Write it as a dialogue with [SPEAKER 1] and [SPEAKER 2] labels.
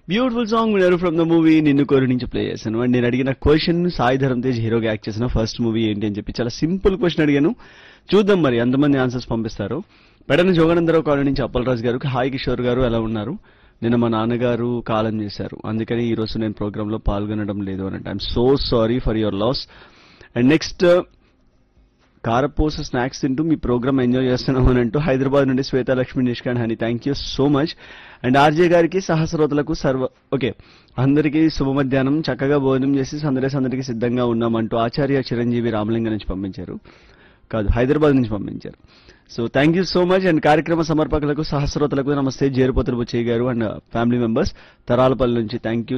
[SPEAKER 1] beautiful song వినరు from the movie Ninnu Kori నుంచి play చేశాను అండ్ నేను అడిగిన క్వశ్చన్ సాయి ధరమ్ తేజ్ హీరోగా యాక్ట్ చేసిన ఫస్ట్ మూవీ ఏంటి అని చెప్పి చాలా సింపుల్ క్వశ్చన్ అడిగాను చూద్దాం మరి ఎంతమంది ఆన్సర్స్ పంపిస్తారు పెడన జోగనందరావు కాలనీ నుంచి అప్పలరాజు గారు హాయ్ కిషోర్ గారు ఎలా ఉన్నారు నిన్న మా నాన్నగారు కాలం చేశారు అందుకని ఈ రోజు నేను ప్రోగ్రామ్ లో పాల్గొనడం లేదు అని I'm so sorry for your loss and next కారపూస స్నాక్స్ తింటూ మీ ప్రోగ్రామ్ ఎంజాయ్ చేస్తున్నాం అని అంటూ హైదరాబాద్ నుండి Shweta Lakshmi Nishkanth Hani thank you so much and RJ గారికి సహస్రోతలకు సర్వ ఓకే అందరికీ శుభ మధ్యాహ్నం చక్కగా భోజనం చేసి సందడి సందడికి సిద్ధంగా ఉన్నామంటూ ఆచార్య చిరంజీవి రామలింగ నుంచి పంపించారు కాదు హైదరాబాద్ నుంచి పంపించారు so thank you so much and కార్యక్రమ సమర్పకులకు సహస్రోతలకు నమస్తే జేరుపోతులు బుచ్చయ్య గారు అండ్ ఫ్యామిలీ మెంబర్స్ తరాలపల్లి నుంచి థ్యాంక్ యూ